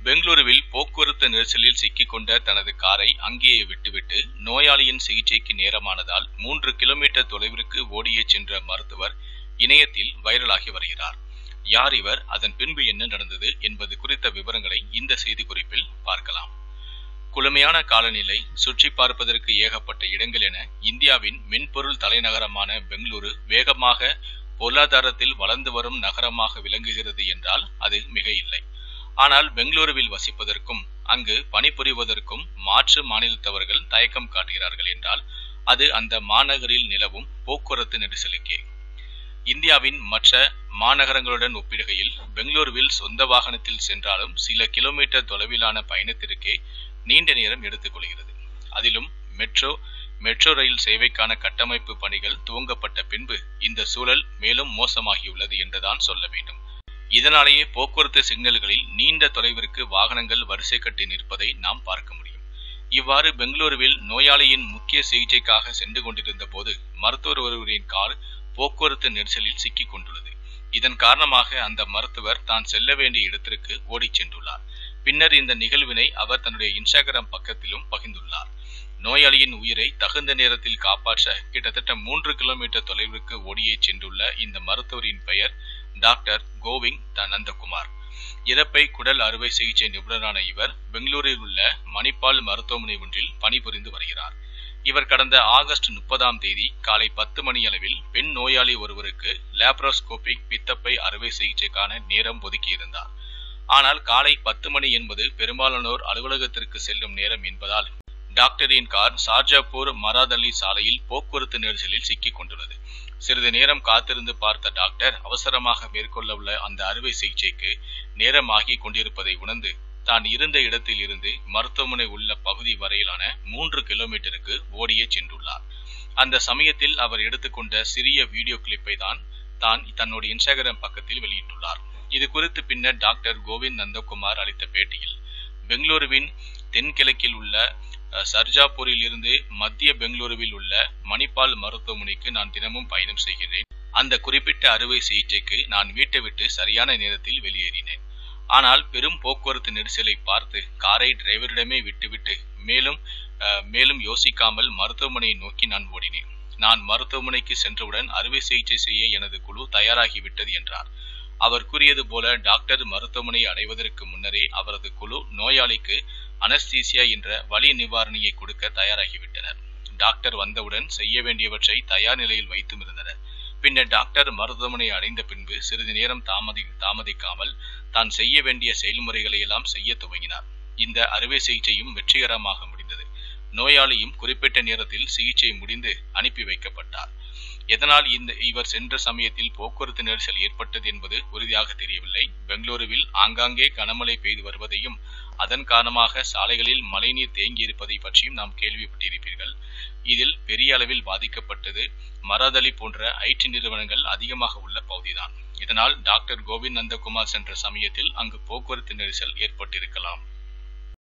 பெங்களூருவில் போக்குவரத்து நெரிசலில் சிக்கிக்கொண்ட தனது காரை அங்கேயே விட்டுவிட்டு நோயாளியின் சிகிச்சைக்கு நேரமானதால் மூன்று கிலோமீட்டர் தொலைவிற்கு ஓடியே சென்ற மருத்துவர் இணையத்தில் வைரலாகி வருகிறார் யார் இவர் அதன் பின்பு என்ன நடந்தது என்பது குறித்த விவரங்களை இந்த செய்தி குறிப்பில் பார்க்கலாம் குளுமையான காலநிலை சுற்றி பார்ப்பதற்கு ஏகப்பட்ட இடங்கள் என இந்தியாவின் மென்பொருள் தலைநகரமான பெங்களூரு வேகமாக பொருளாதாரத்தில் வளர்ந்து வரும் நகரமாக விளங்குகிறது என்றால் அது மிக இல்லை ஆனால் பெங்களூருவில் வசிப்பதற்கும் அங்கு பணிபுரிவதற்கும் மாற்று மாநிலத்தவர்கள் தயக்கம் காட்டுகிறார்கள் என்றால் அது அந்த மாநகரில் நிலவும் போக்குவரத்து நெரிசலுக்கே இந்தியாவின் மற்ற மாநகரங்களுடன் ஒப்பிடுகையில் பெங்களூருவில் சொந்த வாகனத்தில் சென்றாலும் சில கிலோமீட்டர் தொலைவிலான பயணத்திற்கே நீண்ட நேரம் எடுத்துக்கொள்கிறது அதிலும் மெட்ரோ மெட்ரோ ரயில் சேவைக்கான கட்டமைப்பு பணிகள் துவங்கப்பட்ட பின்பு இந்த சூழல் மேலும் மோசமாகியுள்ளது என்றுதான் சொல்ல வேண்டும் இதனாலேயே போக்குவரத்து சிக்னல்களில் நீண்ட தொலைவிற்கு வாகனங்கள் வரிசை கட்டி நிற்பதை நாம் பார்க்க முடியும் இவ்வாறு பெங்களூருவில் நோயாளியின் முக்கிய சிகிச்சைக்காக சென்று கொண்டிருந்த போது மருத்துவர் ஒருவரின் கார் போக்குவரத்து நெரிசலில் சிக்கிக் கொண்டுள்ளது இதன் காரணமாக அந்த மருத்துவர் தான் செல்ல வேண்டிய இடத்திற்கு ஓடிச் சென்றுள்ளார் பின்னர் இந்த நிகழ்வினை அவர் தன்னுடைய இன்ஸ்டாகிராம் பக்கத்திலும் பகிர்ந்துள்ளார் நோயாளியின் உயிரை தகுந்த நேரத்தில் காப்பாற்ற கிட்டத்தட்ட மூன்று கிலோமீட்டர் தொலைவிற்கு ஓடியே சென்றுள்ள இந்த மருத்துவரின் பெயர் டாக்டர் கோவிந்த் நந்தகுமார் இறப்பை குடல் அறுவை சிகிச்சை நிபுணரான இவர் பெங்களூரில் உள்ள மணிப்பால் மருத்துவமனை ஒன்றில் பணிபுரிந்து வருகிறார் இவர் கடந்த ஆகஸ்ட் முப்பதாம் தேதி காலை பத்து மணி அளவில் பெண் நோயாளி ஒருவருக்கு லேப்ரோஸ்கோபிக் பித்தப்பை அறுவை சிகிச்சைக்கான நேரம் ஒதுக்கியிருந்தார் ஆனால் காலை பத்து மணி என்பது பெரும்பாலானோர் அலுவலகத்திற்கு செல்லும் நேரம் என்பதால் டாக்டரின் கார் ஷார்ஜாப்பூர் மராதல்லி சாலையில் போக்குவரத்து நெரிசலில் சிக்கிக் கொண்டுள்ளது சிறிது நேரம் காத்திருந்து பார்த்த டாக்டர் அவசரமாக மேற்கொள்ள உள்ள அந்த அறுவை சிகிச்சைக்கு நேரமாகி கொண்டிருப்பதை உணர்ந்து தான் இருந்த இடத்தில் இருந்து மருத்துவமனை உள்ள பகுதி வரையிலான மூன்று கிலோமீட்டருக்கு ஓடியே சென்றுள்ளார் அந்த சமயத்தில் அவர் எடுத்துக்கொண்ட சிறிய வீடியோ கிளிப்பை தான் தான் தன்னுடைய இன்ஸ்டாகிராம் பக்கத்தில் வெளியிட்டுள்ளார் இது குறித்து பின்னர் டாக்டர் கோவிந்த் நந்தகுமார் அளித்த பேட்டியில் பெங்களூருவின் தென்கிழக்கில் உள்ள சர்ஜாப்பூரில் இருந்து மத்திய பெங்களூருவில் உள்ள மணிப்பால் மருத்துவமனைக்கு நான் தினமும் பயணம் செய்கிறேன் அந்த குறிப்பிட்ட அறுவை சிகிச்சைக்கு நான் வீட்டை விட்டு சரியான நேரத்தில் வெளியேறினேன் ஆனால் பெரும் போக்குவரத்து நெரிசலை பார்த்து காரை டிரைவரிடமே விட்டுவிட்டு மேலும் மேலும் யோசிக்காமல் மருத்துவமனையை நோக்கி நான் ஓடினேன் நான் மருத்துவமனைக்கு சென்றவுடன் அறுவை சிகிச்சை செய்ய எனது குழு தயாராகிவிட்டது என்றார் அவர் கூறியது போல டாக்டர் மருத்துவமனை அடைவதற்கு முன்னரே அவரது குழு நோயாளிக்கு அனஸ்தீசியா என்ற வலி நிவாரணியை கொடுக்க தயாராகிவிட்டனர் டாக்டர் வந்தவுடன் செய்ய வேண்டியவற்றை தயார் நிலையில் வைத்தும் இருந்தனர் பின்னர் டாக்டர் மருத்துவமனை அடைந்த பின்பு சிறிது நேரம் தாமதி தாமதிக்காமல் தான் செய்ய வேண்டிய செயல்முறைகளை எல்லாம் செய்ய துவங்கினார் இந்த அறுவை சிகிச்சையும் வெற்றிகரமாக முடிந்தது நோயாளியும் குறிப்பிட்ட நேரத்தில் சிகிச்சை முடிந்து அனுப்பி வைக்கப்பட்டார் எதனால் இந்த இவர் சென்ற சமயத்தில் போக்குவரத்து நெரிசல் ஏற்பட்டது என்பது உறுதியாக தெரியவில்லை பெங்களூருவில் ஆங்காங்கே கனமழை பெய்து வருவதையும் அதன் காரணமாக சாலைகளில் மழைநீர் தேங்கி இருப்பதை பற்றியும் நாம் கேள்விப்பட்டிருப்பீர்கள் இதில் பெரிய அளவில் பாதிக்கப்பட்டது மராதலி போன்ற ஐடி நிறுவனங்கள் அதிகமாக உள்ள பகுதிதான் இதனால் டாக்டர் கோவிந்த் நந்தகுமார் சென்ற சமயத்தில் அங்கு போக்குவரத்து நெரிசல் ஏற்பட்டிருக்கலாம்